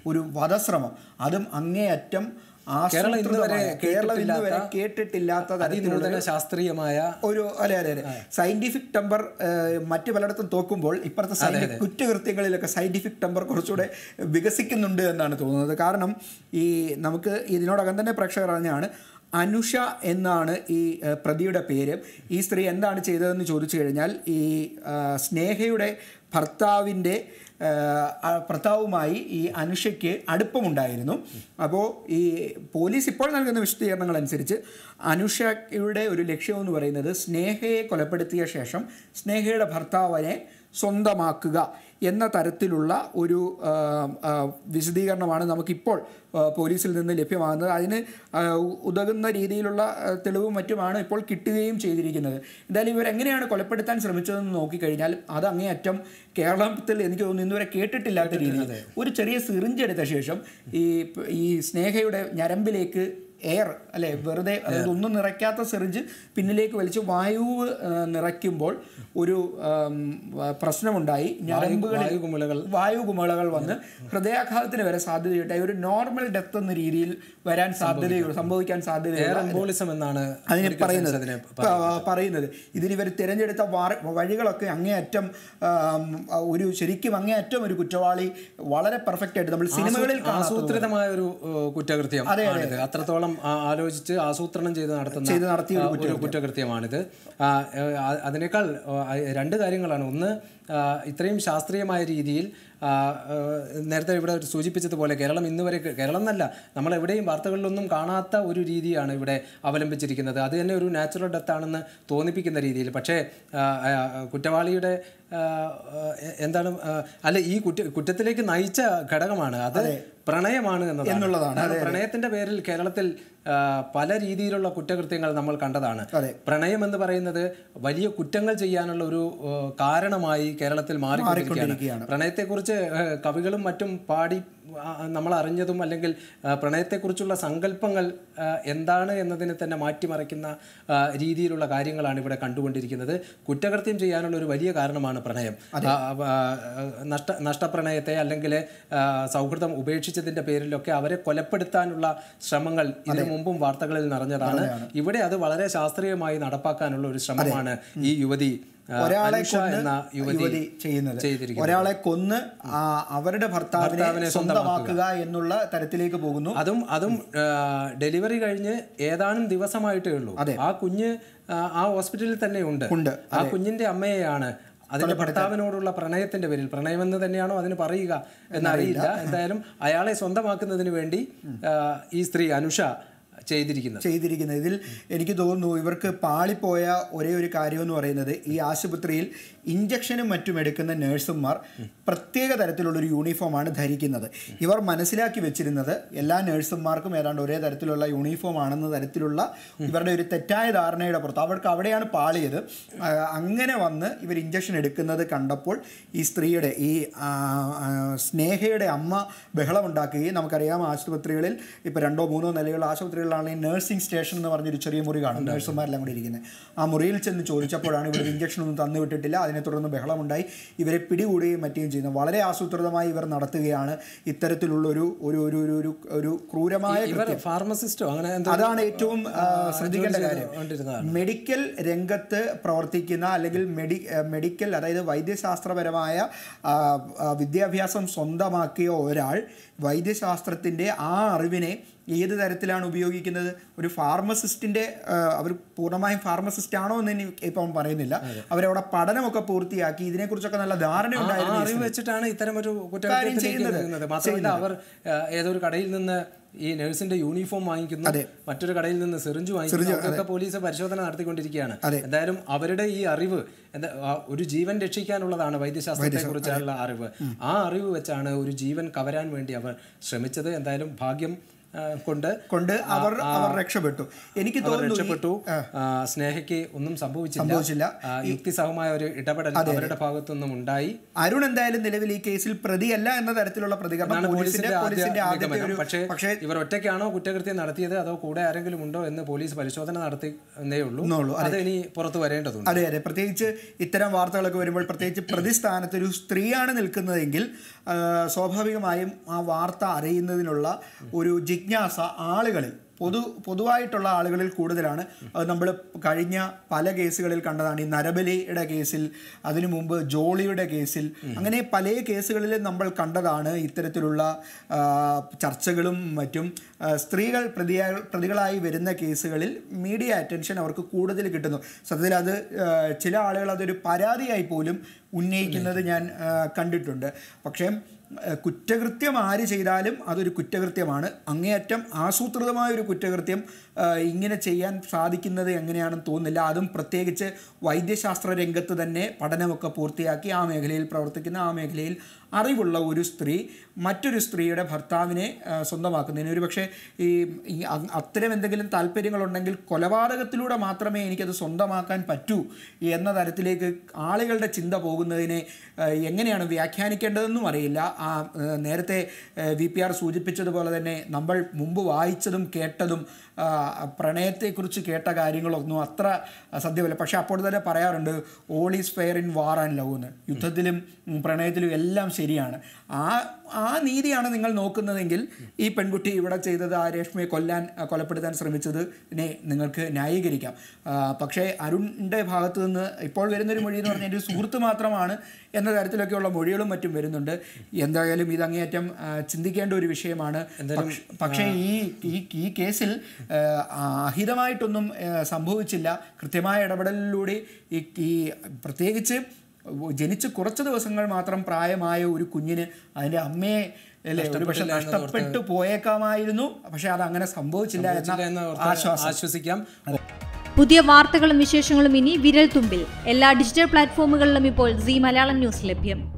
ഒരു വധശ്രമം അതും അങ്ങേയറ്റം കേരളം ഇന്ന് വരെ ആസൂത്രിതമായ- കേരളം ഇന്ന് വരെ കേട്ടിട്ടില്ലാത്ത തരത്തിലുള്ള അതിനൂതന ശാസ്ത്രീയമായ ഒരു അതെ അതെ അതെ സയന്റിഫിക് ടെമ്പർ മറ്റു പലയിടത്തും തോക്കുമ്പോൾ ഇപ്പോഴത്തെ സൈനിക കുറ്റകൃത്യങ്ങളിലൊക്കെ സയന്റിഫിക് ടെമ്പർ കുറച്ചുകൂടെ വികസിക്കുന്നുണ്ട് എന്നാണ് തോന്നുന്നത് കാരണം ഈ നമുക്ക് ഇതിനോടകം തന്നെ പ്രേക്ഷകർ അറിഞ്ഞാണ് അനുഷ എന്നാണ് ഈ ഏഹ്, പ്രതിയുടെ പേര് ഈ സ്ത്രീ എന്താണ് ചെയ്തതെന്ന് ചോദിച്ചു കഴിഞ്ഞാൽ ഈ ആ, സ്നേഹയുടെ ഭർത്താവിൻ്റെ ഏഹ്, ആ ഭർത്താവുമായി ഈ അനുഷയ്ക്ക് അടുപ്പമുണ്ടായിരുന്നു അപ്പോൾ ഈ പോലീസ് ഇപ്പോൾ നൽകുന്ന വിശദീകരണങ്ങൾ അനുസരിച്ച് അനുഷയുടെ ഒരു ലക്ഷ്യമെന്ന് പറയുന്നത് സ്നേഹയെ കൊലപ്പെടുത്തിയ ശേഷം സ്നേഹയുടെ ഭർത്താവിനെ സ്വന്തമാക്കുക എന്ന തരത്തിലുള്ള ഒരു ആ, ആ, വിശദീകരണമാണ് നമുക്കിപ്പോൾ ആ, പോലീസിൽ നിന്ന് ലഭ്യമാകുന്നത് അതിന് ആ, ഉതകുന്ന രീതിയിലുള്ള ആ, തെളിവും മറ്റുമാണ് ഇപ്പോൾ കിട്ടുകയും ചെയ്തിരിക്കുന്നത് എന്തായാലും ഇവർ എങ്ങനെയാണ് കൊലപ്പെടുത്താൻ ശ്രമിച്ചതെന്ന് നോക്കിക്കഴിഞ്ഞാൽ അത് അങ്ങേയറ്റം കേരളത്തിൽ എനിക്ക് തോന്നുന്നു ഇന്നുവരെ കേട്ടിട്ടില്ലാത്ത രീതിയിൽ ഒരു ചെറിയ സിറിഞ്ച് എടുത്ത ശേഷം ഈ ഈ സ്നേഹയുടെ ഞരമ്പിലേക്ക് എയർ അല്ലെ വെറുതെ അതായത് ഒന്നും നിറയ്ക്കാത്ത സിറിഞ്ച് പിന്നിലേക്ക് വലിച്ച് വായുവ് ആ, നിറയ്ക്കുമ്പോൾ ഒരു ആം, വ- പ്രശ്നമുണ്ടായി ഞരമ്പുകളിൽ വായുകുമിളകൾ വായു കുമിളകൾ വന്ന് ഹൃദയാഘാതത്തിന് വരെ സാധ്യതയുണ്ടായി ഒരു നോർമൽ ഡെത്ത് എന്ന രീതിയിൽ വരാൻ സാധ്യതയുള്ളൂ സംഭവിക്കാൻ സാധ്യതയുള്ള എംബോളിസം എന്നാണ് അതിനെ medical പറയുന്നത് science അതിനെ പ- പറയുന്നത് ഇതിനിവർ തിരഞ്ഞെടുത്ത വാറ- വഴികളൊക്കെ അങ്ങേയറ്റം ആം, ഒരു ശരിക്കും അങ്ങേയറ്റം ഒരു കുറ്റവാളി വളരെ പെർഫെക്റ്റ് ആയിട്ട് നമ്മൾ സിനിമകളിൽ കാണാത്ത ആസൂത്രിതമായ ഒരു ഏഹ്, കുറ്റകൃത്യം ആണിത് അത്രത്തോളം ആ- ആലോചിച്ച് ആസൂത്രണം ചെയ്ത് നടത്തുന്ന ചെയ്ത് നടത്തിയ ആ, ഒരു കുറ്റകൃത്യമാണിത് ആ, ഏഹ്, ആ- അതിനേക്കാൾ ഏഹ്, രണ്ട് കാര്യങ്ങളാണ് ഒന്ന് ആ, ഇത്രയും ശാസ്ത്രീയമായ രീതിയിൽ ആ, ഏഹ്, നേരത്തെ ഇവിടെ സൂചിപ്പിച്ചതുപോലെ കേരളം ഇന്ന് വരെ കേരളം എന്നല്ല നമ്മൾ എവിടെയും വാർത്തകളിലൊന്നും കാണാത്ത ഒരു രീതിയാണ് ഇവിടെ അവലംബിച്ചിരിക്കുന്നത് അത് തന്നെ ഒരു നാച്ചുറൽ ഡെത്ത് ആണെന്ന് തോന്നിപ്പിക്കുന്ന രീതിയിൽ പക്ഷേ ആ, ആ, കുറ്റവാളിയുടെ ആ, ആ, എന്താണ് ആ, അല്ല ഈ കുറ്റ കുറ്റത്തിലേക്ക് നയിച്ച ഘടകമാണ് അത് പ്രണയമാണ് എന്നതാണ് എന്നുള്ളതാണ്. കാരണം പ്രണയത്തിന്റെ പേരിൽ കേരളത്തിൽ ആ, പല രീതിയിലുള്ള കുറ്റകൃത്യങ്ങൾ നമ്മൾ കണ്ടതാണ് അതെ. പ്രണയം എന്ന് പറയുന്നത് വലിയ കുറ്റങ്ങൾ ചെയ്യാനുള്ള ഒരു ആ, കാരണമായി കേരളത്തിൽ മാറിക്കൊണ്ടിരിക്കുകയാണ് മാറിക്കൊണ്ടിരിക്കുകയാണ്. പ്രണയത്തെക്കുറിച്ച് ആ, കവികളും മറ്റും പാടി ആ, നമ്മൾ അറിഞ്ഞതും അല്ലെങ്കിൽ ആ, പ്രണയത്തെക്കുറിച്ചുള്ള സങ്കല്പങ്ങൾ ആ, എന്താണ് എന്നതിനെ തന്നെ മാറ്റിമറിക്കുന്ന ആ, രീതിയിലുള്ള കാര്യങ്ങളാണ് ഇവിടെ കണ്ടുകൊണ്ടിരിക്കുന്നത് കുറ്റകൃത്യം ചെയ്യാനുള്ള ഒരു വലിയ കാരണമാണ് പ്രണയം ആ, ആ, നഷ്ട നഷ്ടപ്രണയത്തെ അല്ലെങ്കിൽ ആ, സൗഹൃദം ഉപേക്ഷിച്ചതിന്റെ പേരിലൊക്കെ അവരെ കൊലപ്പെടുത്താനുള്ള ശ്രമങ്ങൾ ഇതിനു മുമ്പും വാർത്തകളിൽ നിറഞ്ഞതാണ് ഇവിടെ അത് വളരെ ശാസ്ത്രീയമായി നടപ്പാക്കാനുള്ള ഒരു ശ്രമമാണ് ഈ യുവതി ആ, ഒരാളെ അനുഷ കൊന്ന് എന്ന യുവതി യുവതി ചെയ്യുന്നത് ചെയ്തിരിക്കുന്നത്. ഒരാളെ കൊന്ന് ആ, അവരുടെ ഭർത്താവിനെ ഭർത്താവിനെ സ്വന്തമാക്കുക എന്നുള്ള തരത്തിലേക്ക് പോകുന്നു അതും അതും ആ, ഡെലിവറി കഴിഞ്ഞ് ഏതാനും ദിവസമായിട്ടേ ഉള്ളൂ ആ കുഞ്ഞ് ആ, ആ ഹോസ്പിറ്റലിൽ തന്നെ ഉണ്ട് ഉണ്ട്, ആ കുഞ്ഞിന്റെ അമ്മയെയാണ് അതിന്റെ ഭർത്താവിനോടുള്ള പ്രണയത്തിന്റെ പേരിൽ പ്രണയമെന്ന് തന്നെയാണോ അതിന് പറയുക എന്നറിയില്ല എന്തായാലും അയാളെ സ്വന്തമാക്കുന്നതിന് വേണ്ടി ആ, ഈ സ്ത്രീ അനുഷ ചെയ്തിരിക്കുന്നത് ചെയ്തിരിക്കുന്നത് ഇതിൽ എനിക്ക് തോന്നുന്നു ഇവർക്ക് പാളിപ്പോയ ഒരേ ഒരു കാര്യമെന്ന് പറയുന്നത് ഈ ആശുപത്രിയിൽ ഇഞ്ചക്ഷനും മറ്റും എടുക്കുന്ന നഴ്സുമാർ പ്രത്യേക തരത്തിലുള്ള ഒരു യൂണിഫോമാണ് ധരിക്കുന്നത് ഇവർ മനസ്സിലാക്കി വെച്ചിരുന്നത് എല്ലാ നഴ്സുമാർക്കും ഏതാണ്ട് ഒരേ തരത്തിലുള്ള യൂണിഫോം ആണെന്ന തരത്തിലുള്ള ഇവരുടെ ഒരു തെറ്റായ ധാരണയുടെ പുറത്ത് അവർക്ക് അവിടെയാണ് പാളിയത് ആ, അങ്ങനെ വന്ന് ഇവർ ഇഞ്ചക്ഷൻ എടുക്കുന്നത് കണ്ടപ്പോൾ ഈ സ്ത്രീയുടെ ഈ ആ, ആ, സ്നേഹയുടെ അമ്മ ബഹളമുണ്ടാക്കുകയും നമുക്കറിയാം ആശുപത്രികളിൽ ഇപ്പോൾ രണ്ടോ മൂന്നോ നിലയുള്ള ആശുപത്രികളിലാണെങ്കിൽ നഴ്സിംഗ് സ്റ്റേഷൻ എന്ന് പറഞ്ഞൊരു ചെറിയ മുറി കാണും നഴ്സുമാരെല്ലാം കൂടി ഇരിക്കുന്നത് ആ മുറിയിൽ ചെന്ന് ചോദിച്ചപ്പോഴാണ് ഇവർ ഇഞ്ചക്ഷൻ ഒന്നും തന്നു വിട്ടിട്ടില്ല അതിനെ തുടർന്ന് ബഹളമുണ്ടായി ഇവരെ പിടികൂടുകയും മറ്റുകയും ചെയ്യുന്നത് വളരെ ആസൂത്രിതമായി ഇവർ നടത്തുകയാണ് ഇത്തരത്തിലുള്ള ഒരു ഒരു ഒരു ഒരു ഒരു ഒരു ക്രൂരമായ ഇവർ ഫാർമസിസ്റ്റോ അങ്ങനെ എന്തോ അതാണ് ഏറ്റവും ആ, ശ്രദ്ധിക്കേണ്ട കാര്യം കൊണ്ടിരുന്നതാണ് മെഡിക്കൽ രംഗത്ത് പ്രവർത്തിക്കുന്ന അല്ലെങ്കിൽ മെഡി ആ, മെഡിക്കൽ അതായത് വൈദ്യശാസ്ത്രപരമായ ആ, ആ, വിദ്യാഭ്യാസം സ്വന്തമാക്കിയ ഒരാൾ വൈദ്യശാസ്ത്രത്തിൻ്റെ ആ അറിവിനെ ഏത് തരത്തിലാണ് ഉപയോഗിക്കുന്നത് ഒരു ഫാർമസിസ്റ്റിൻ്റെ അവർ പൂർണ്ണമായും ഫാർമസിസ്റ്റ് ആണോ എന്ന് ഇനി ഇപ്പം പറയുന്നില്ല അവരവിടെ പഠനമൊക്കെ പൂർത്തിയാക്കി ഇതിനെക്കുറിച്ചൊക്കെ നല്ല ധാരണ ആ ഉണ്ടായിരുന്നു അറിവ് വെച്ചിട്ടാണ് ഇത്തരം ഒരു കുറ്റകൃത്യത്തിലേക്ക് ചെയ്യുന്നത്. നീങ്ങുന്നത് മാത്രമല്ല അവർ ആ, ഏതൊരു കടയിൽ നിന്ന് ഈ നഴ്സിന്റെ യൂണിഫോം വാങ്ങിക്കുന്നു മറ്റൊരു കടയിൽ നിന്ന് സിറിഞ്ച് വാങ്ങിക്കുന്നു അതൊക്കെ പോലീസ് പരിശോധന നടത്തിക്കൊണ്ടിരിക്കുകയാണ് എന്തായാലും അവരുടെ ഈ അറിവ് എന്താ ആ, ഒരു ജീവൻ രക്ഷിക്കാനുള്ളതാണ് വൈദ്യശാസ്ത്രത്തെ കുറിച്ചുള്ള അറിവ് ആ അറിവ് വെച്ചാണ് ഒരു ജീവൻ കവരാൻ വേണ്ടി അവർ ശ്രമിച്ചത് എന്തായാലും ഭാഗ്യം ആ, കൊണ്ട് കൊണ്ട് അവർ അവർ രക്ഷപ്പെട്ടു എനിക്ക് അവർ തോന്നുന്നു ഈ- രക്ഷപ്പെട്ടു ആ, സ്നേഹയ്ക്ക് ഒന്നും സംഭവിച്ചില്ല സംഭവിച്ചില്ല ആ, യുക്തിസഹമായ ഒരു ഇടപെടൽ അവരുടെ ഭാഗത്തു നിന്നും ഉണ്ടായി അരുൺ എന്തായാലും നിലവിൽ ഈ കേസിൽ പ്രതിയല്ല എന്ന തരത്തിലുള്ള പ്രതികരണം അതാണ് പോലീസിന്റെ പോലീസിന്റെ പോലീസിന്റെ ആദ്യ ആദ്യത്തെ നിഗമനം ഒരു പക്ഷേ പക്ഷേ ഇവർ ഒറ്റയ്ക്കാണോ കുറ്റകൃത്യം നടത്തിയത് അതോ കൂടെ ആരെങ്കിലും ഉണ്ടോ എന്ന് പോലീസ് പരിശോധന നടത്തുന്നേ ഉള്ളൂ എന്നുള്ളൂ, അത് ഇനി പുറത്തു വരേണ്ടതുണ്ട് അതെ അതെ പ്രത്യേകിച്ച് ഇത്തരം വാർത്തകളൊക്കെ വരുമ്പോൾ പ്രത്യേകിച്ച് പ്രതിസ്ഥാനത്ത് ഒരു സ്ത്രീയാണ് നിൽക്കുന്നതെങ്കിൽ ആ, സ്വാഭാവികമായും ആ വാർത്ത അറിയുന്നതിനുള്ള ഒരു ജിജ്ഞാസ ആളുകളിൽ പൊതു പൊതുവായിട്ടുള്ള ആളുകളിൽ കൂടുതലാണ് അത് നമ്മൾ കഴിഞ്ഞ പല കേസുകളിൽ കണ്ടതാണ് ഈ നരബലിയുടെ കേസിൽ അതിനു മുമ്പ് ജോളിയുടെ കേസിൽ അങ്ങനെ പല കേസുകളിലും നമ്മൾ കണ്ടതാണ് ഇത്തരത്തിലുള്ള ആ, ചർച്ചകളും മറ്റും ആ, സ്ത്രീകൾ പ്രതിയ പ്രതികളായി വരുന്ന കേസുകളിൽ മീഡിയ അറ്റൻഷൻ അവർക്ക് കൂടുതൽ കിട്ടുന്നു സത്യത്തിൽ അത് ആ, ചില ആളുകൾ അതൊരു പരാതിയായി പോലും ഉന്നയിക്കുന്നത് ഞാൻ ആ, കണ്ടിട്ടുണ്ട് പക്ഷേ ആ, കുറ്റകൃത്യം ആര് ചെയ്താലും അതൊരു കുറ്റകൃത്യമാണ് അങ്ങേയറ്റം ആസൂത്രിതമായ ഒരു കുറ്റകൃത്യം ആ, ഇങ്ങനെ ചെയ്യാൻ സാധിക്കുന്നത് എങ്ങനെയാണെന്ന് തോന്നുന്നില്ല അതും പ്രത്യേകിച്ച് വൈദ്യശാസ്ത്ര രംഗത്ത് തന്നെ പഠനമൊക്കെ പൂർത്തിയാക്കി ആ മേഖലയിൽ പ്രവർത്തിക്കുന്ന ആ മേഖലയിൽ അറിവുള്ള ഒരു സ്ത്രീ മറ്റൊരു സ്ത്രീയുടെ ഭർത്താവിനെ ആ, സ്വന്തമാക്കുന്നതിന് ഒരു പക്ഷേ ഈ ഈ അ- അത്തരം എന്തെങ്കിലും താല്പര്യങ്ങളുണ്ടെങ്കിൽ കൊലപാതകത്തിലൂടെ മാത്രമേ എനിക്കത് സ്വന്തമാക്കാൻ പറ്റൂ എന്ന തരത്തിലേക്ക് ആളുകളുടെ ചിന്ത പോകുന്നതിനെ ആ, എങ്ങനെയാണ് വ്യാഖ്യാനിക്കേണ്ടതെന്നും അറിയില്ല ആ ആ, നേരത്തെ വി പി ആർ സൂചിപ്പിച്ചതുപോലെ തന്നെ നമ്മൾ മുമ്പ് വായിച്ചതും കേട്ടതും ആ, പ്രണയത്തെക്കുറിച്ച് കേട്ട കാര്യങ്ങളൊന്നും അത്ര സത്യമല്ല പക്ഷെ അപ്പോൾ തന്നെ പറയാറുണ്ട് all is fair in war and love എന്ന് യുദ്ധത്തിലും ഉം, പ്രണയത്തിലും എല്ലാം ശരിയാണ് ആ ആ നീതിയാണ് നിങ്ങൾ നോക്കുന്നതെങ്കിൽ ഈ പെൺകുട്ടി ഇവിടെ ചെയ്തത് ആ രേഷ്മയെ കൊല്ലാൻ ആ, കൊലപ്പെടുത്താൻ ശ്രമിച്ചതിനെ നിങ്ങൾക്ക് ന്യായീകരിക്കാം ആ, പക്ഷേ അരുണിൻ്റെ ഭാഗത്ത് നിന്ന് ഇപ്പോൾ വരുന്നൊരു മൊഴി എന്ന് പറഞ്ഞാൽ ഒരു സുഹൃത്ത് മാത്രമാണ് എന്ന തരത്തിലൊക്കെയുള്ള മൊഴികളും മറ്റും വരുന്നുണ്ട് എന്തായാലും ഇത് അങ്ങേയറ്റം ആ, ചിന്തിക്കേണ്ട ഒരു വിഷയമാണ് പക്ഷ- പക്ഷേ ഈ ഈ ഈ കേസിൽ ആ, അഹിതമായിട്ടൊന്നും ആ, സംഭവിച്ചില്ല കൃത്യമായ ഇടപെടലിലൂടെ ഈ ഈ പ്രത്യേകിച്ച് ജനിച്ച് കുറച്ച് ദിവസങ്ങൾ മാത്രം പ്രായമായ ഒരു കുഞ്ഞിന് അതിൻ്റെ അമ്മയെ അല്ലേ ഒരു പക്ഷെ നഷ്ടപ്പെട്ടു പോയേക്കാമായിരുന്നു പക്ഷെ അത് അങ്ങനെ സംഭവിച്ചില്ല എന്ന് എന്ന ഓർത്ത് ആശ്വാസം ആശ്വസിക്കാം പുതിയ വാർത്തകളും വിശേഷങ്ങളും ഇനി വിരൽ തുമ്പിൽ എല്ലാ ഡിജിറ്റൽ പ്ലാറ്റ്ഫോമുകളിലും ഇപ്പോൾ സി മലയാളം ന്യൂസ് ലഭ്യം